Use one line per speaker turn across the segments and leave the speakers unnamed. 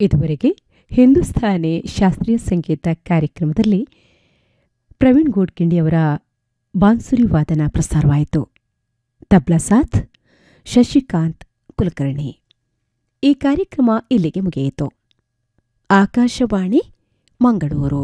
ಇದುವರೆಗೆ ಹಿಂದೂಸ್ಥಾನಿ ಶಾಸ್ತ್ರೀಯ ಸಂಗೀತ ಕಾರ್ಯಕ್ರಮದಲ್ಲಿ ಪ್ರವೀಣ್ ಗೋಡ್ಕಿಂಡಿಯವರ ಬಾನ್ಸುರಿ ವಾದನ ಪ್ರಸಾರವಾಯಿತು ತಬ್ಲಾ ಸಾಥ್ ಶಶಿಕಾಂತ್ ಕುಲಕರ್ಣಿ ಈ ಕಾರ್ಯಕ್ರಮ ಇಲ್ಲಿಗೆ ಮುಗಿಯಿತು ಆಕಾಶವಾಣಿ ಮಂಗಳೂರು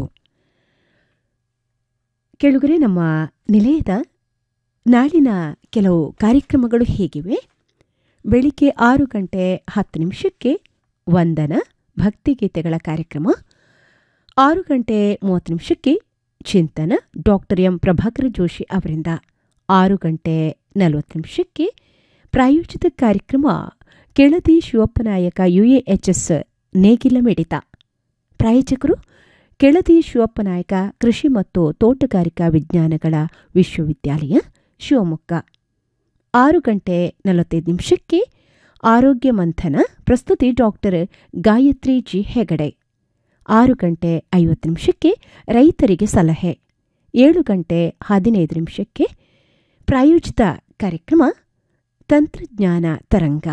ಕೆಳಗರೆ ನಮ್ಮ ನಿಲಯದ ನಾಳಿನ ಕೆಲವು ಕಾರ್ಯಕ್ರಮಗಳು ಹೀಗಿವೆ ಬೆಳಿಗ್ಗೆ ಆರು ಗಂಟೆ ಹತ್ತು ನಿಮಿಷಕ್ಕೆ ವಂದನ ಭಕ್ತಿಗೀತೆಗಳ ಕಾರ್ಯಕ್ರಮ ಆರು ಗಂಟೆ ಮೂವತ್ತು ನಿಮಿಷಕ್ಕೆ ಚಿಂತನ ಡಾಕ್ಟರ್ ಎಂ ಪ್ರಭಾಕರ ಜೋಶಿ ಅವರಿಂದ ಆರು ಗಂಟೆ ನಲವತ್ತು ನಿಮಿಷಕ್ಕೆ ಪ್ರಾಯೋಜಿತ ಕಾರ್ಯಕ್ರಮ ಕೆಳದಿ ಶಿವಪ್ಪನಾಯಕ ಯುಎಎಚ್ಎಸ್ ನೇಗಿಲ ಮಿಡಿತ ಪ್ರಾಯೋಜಕರು ಕೆಳದಿ ಶಿವಪ್ಪನಾಯಕ ಕೃಷಿ ಮತ್ತು ತೋಟಗಾರಿಕಾ ವಿಜ್ಞಾನಗಳ ವಿಶ್ವವಿದ್ಯಾಲಯ ಶಿವಮೊಗ್ಗ ಆರು ಗಂಟೆ ನಲವತ್ತೈದು ನಿಮಿಷಕ್ಕೆ ಆರೋಗ್ಯ ಮಂಥನ ಪ್ರಸ್ತುತಿ ಡಾಕ್ಟರ್ ಗಾಯತ್ರಿ ಜಿ ಹೆಗಡೆ ಆರು ಗಂಟೆ ಐವತ್ತು ನಿಮಿಷಕ್ಕೆ ರೈತರಿಗೆ ಸಲಹೆ ಏಳು ಗಂಟೆ ಹದಿನೈದು ನಿಮಿಷಕ್ಕೆ ಪ್ರಾಯೋಜಿತ ಕಾರ್ಯಕ್ರಮ ತಂತ್ರಜ್ಞಾನ ತರಂಗ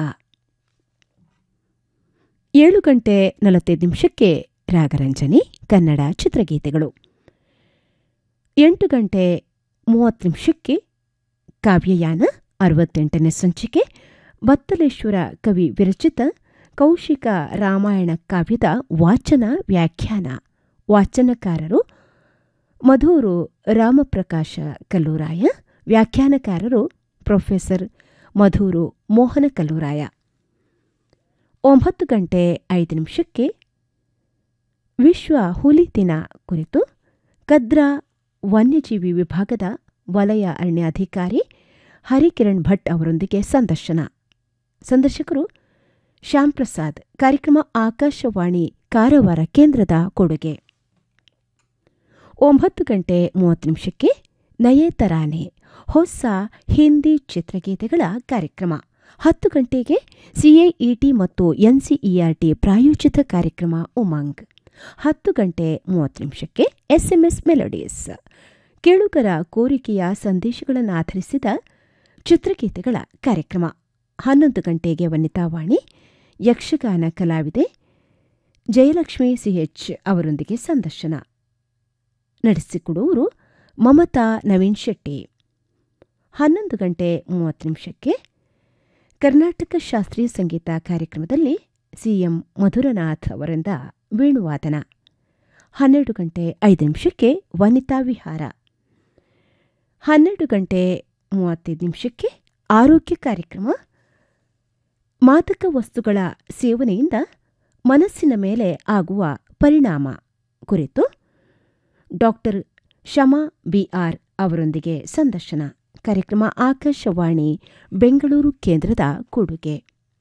ಏಳು ಗಂಟೆ ನಲವತ್ತೈದು ನಿಮಿಷಕ್ಕೆ ರಾಗರಂಜನಿ ಕನ್ನಡ ಚಿತ್ರಗೀತೆಗಳು ಎಂಟು ಗಂಟೆ ಮೂವತ್ತು ನಿಮಿಷಕ್ಕೆ ಕಾವ್ಯಯಾನ ಅರವತ್ತೆಂಟನೇ ಸಂಚಿಕೆ ಬತ್ತಲೇಶ್ವರ ಕವಿ ವಿರಚಿತ ಕೌಶಿಕ ರಾಮಾಯಣ ಕಾವ್ಯದ ವಾಚನ ವ್ಯಾಖ್ಯಾನ ವಾಚನಕಾರರು ಮಧೂರು ರಾಮಪ್ರಕಾಶ ಕಲ್ಲೂರಾಯ ವ್ಯಾಖ್ಯಾನಕಾರರು ಪ್ರೊಫೆಸರ್ ಮಧೂರು ಮೋಹನ ಕಲ್ಲೂರಾಯ ಒಂಬತ್ತು ಗಂಟೆ ಐದು ನಿಮಿಷಕ್ಕೆ ವಿಶ್ವ ಹುಲಿ ದಿನ ಕುರಿತು ಕದ್ರಾ ವನ್ಯಜೀವಿ ವಿಭಾಗದ ವಲಯ ಅರಣ್ಯಾಧಿಕಾರಿ ಹರಿಕಿರಣ್ ಭಟ್ ಅವರೊಂದಿಗೆ ಸಂದರ್ಶನ ಸಂದರ್ಶಕರು ಶ್ಯಾಮ್ ಪ್ರಸಾದ್ ಕಾರ್ಯಕ್ರಮ ಆಕಾಶವಾಣಿ ಕಾರವಾರ ಕೇಂದ್ರದ ಕೊಡುಗೆ ಒಂಬತ್ತು ಗಂಟೆ ಮೂವತ್ತು ನಿಮಿಷಕ್ಕೆ ನಯೇತರಾನೆ ಹೊಸ ಹಿಂದಿ ಚಿತ್ರಗೀತೆಗಳ ಕಾರ್ಯಕ್ರಮ ಹತ್ತು ಗಂಟೆಗೆ ಸಿಎಇಟಿ ಮತ್ತು ಎನ್ಸಿಇಆರ್ಟಿ ಪ್ರಾಯೋಜಿತ ಕಾರ್ಯಕ್ರಮ ಉಮಂಗ್ ಹತ್ತು ಗಂಟೆ ಮೂವತ್ತು ನಿಮಿಷಕ್ಕೆ ಎಸ್ಎಂಎಸ್ ಮೆಲೋಡೀಸ್ ಕೇಳುಗರ ಕೋರಿಕೆಯ ಸಂದೇಶಗಳನ್ನು ಆಧರಿಸಿದ ಚಿತ್ರಗೀತೆಗಳ ಕಾರ್ಯಕ್ರಮ ಹನ್ನೊಂದು ಗಂಟೆಗೆ ವನಿತಾವಾಣಿ ಯಕ್ಷಗಾನ ಕಲಾವಿದೆ ಜಯಲಕ್ಷ್ಮಿ ಸಿಎಚ್ ಅವರೊಂದಿಗೆ ಸಂದರ್ಶನ ನಡೆಸಿಕೊಡುವರು ಮಮತಾ ನವೀನ್ ಶೆಟ್ಟಿ ಹನ್ನೊಂದು ಗಂಟೆ ಮೂವತ್ತು ನಿಮಿಷಕ್ಕೆ ಕರ್ನಾಟಕ ಶಾಸ್ತ್ರೀಯ ಸಂಗೀತ ಕಾರ್ಯಕ್ರಮದಲ್ಲಿ ಸಿಎಂ ಮಧುರನಾಥ್ ಅವರಿಂದ ವೇಣುವಾದನ ಹನ್ನೆರಡು ಗಂಟೆ ಐದು ನಿಮಿಷಕ್ಕೆ ವನಿತಾ ವಿಹಾರ ಹನ್ನೆರಡು ಗಂಟೆ ಮೂವತ್ತೈದು ನಿಮಿಷಕ್ಕೆ ಆರೋಗ್ಯ ಕಾರ್ಯಕ್ರಮ ಮಾದಕ ವಸ್ತುಗಳ ಸೇವನೆಯಿಂದ ಮನಸ್ಸಿನ ಮೇಲೆ ಆಗುವ ಪರಿಣಾಮ ಕುರಿತು ಡಾಕ್ಟರ್ ಶಮಾ ಬಿಆರ್ ಅವರೊಂದಿಗೆ ಸಂದರ್ಶನ ಕಾರ್ಯಕ್ರಮ ಆಕಾಶವಾಣಿ ಬೆಂಗಳೂರು ಕೇಂದ್ರದ ಕೊಡುಗೆ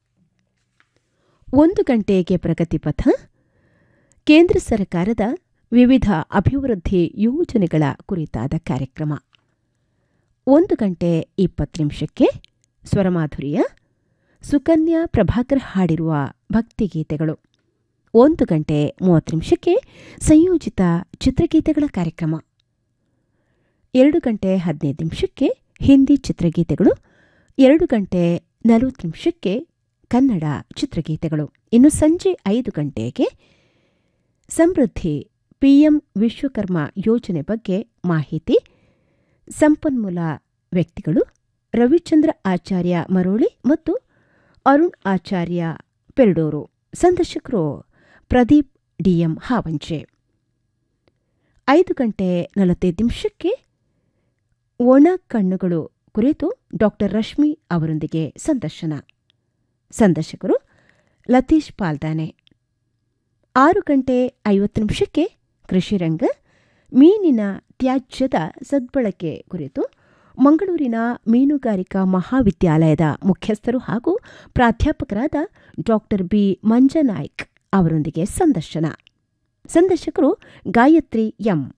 ಒಂದು ಗಂಟೆಗೆ ಪ್ರಗತಿಪಥ ಕೇಂದ್ರ ಸರ್ಕಾರದ ವಿವಿಧ ಅಭಿವೃದ್ಧಿ ಯೋಜನೆಗಳ ಕುರಿತಾದ ಕಾರ್ಯಕ್ರಮ ಒಂದು ಗಂಟೆ ಇಪ್ಪತ್ತು ನಿಮಿಷಕ್ಕೆ ಸ್ವರಮಾಧುರ್ಯ ಸುಕನ್ಯಾ ಪ್ರಭಾಕರ್ ಹಾಡಿರುವ ಭಕ್ತಿಗೀತೆಗಳು ಒಂದು ಗಂಟೆ ಮೂವತ್ತು ನಿಮಿಷಕ್ಕೆ ಸಂಯೋಜಿತ ಚಿತ್ರಗೀತೆಗಳ ಕಾರ್ಯಕ್ರಮ ಎರಡು ಗಂಟೆ ಹದಿನೈದು ನಿಮಿಷಕ್ಕೆ ಹಿಂದಿ ಚಿತ್ರಗೀತೆಗಳು ಎರಡು ಗಂಟೆ ನಲವತ್ತು ನಿಮಿಷಕ್ಕೆ ಕನ್ನಡ ಚಿತ್ರಗೀತೆಗಳು ಇನ್ನು ಸಂಜೆ ಐದು ಗಂಟೆಗೆ ಸಮೃದ್ಧಿ ಪಿಎಂ ವಿಶ್ವಕರ್ಮ ಯೋಜನೆ ಬಗ್ಗೆ ಮಾಹಿತಿ ಸಂಪನ್ಮೂಲ ವ್ಯಕ್ತಿಗಳು ರವಿಚಂದ್ರ ಆಚಾರ್ಯ ಮರೋಳಿ ಮತ್ತು ಅರುಣ್ ಆಚಾರ್ಯ ಪೆರಡೂರು ಸಂದರ್ಶಕರು ಪ್ರದೀಪ್ ಡಿಎಂ ಹಾವಂಚೆ ಐದು ಗಂಟೆ ನಲವತ್ತೈದು ನಿಮಿಷಕ್ಕೆ ಒಣ ಕಣ್ಣುಗಳು ಕುರಿತು ಡಾಕ್ಟರ್ ರಶ್ಮಿ ಅವರೊಂದಿಗೆ ಸಂದರ್ಶನ ಸಂದರ್ಶಕರು ಲತೀಶ್ ಪಾಲ್ದಾನೆ ಆರು ಗಂಟೆ ಐವತ್ತು ನಿಮಿಷಕ್ಕೆ ಕೃಷಿರಂಗ ಮೀನಿನ ತ್ಯಾಜ್ಯದ ಸದ್ಬಳಕೆ ಕುರಿತು ಮಂಗಳೂರಿನ ಮೀನುಗಾರಿಕಾ ಮಹಾವಿದ್ಯಾಲಯದ ಮುಖ್ಯಸ್ಥರು ಹಾಗೂ ಪ್ರಾಧ್ಯಾಪಕರಾದ ಡಾಕ್ಟರ್ ಬಿ ಮಂಜನಾಯ್ಕ್ ಅವರೊಂದಿಗೆ ಸಂದರ್ಶನ ಸಂದರ್ಶಕರು ಗಾಯತ್ರಿ ಎಂ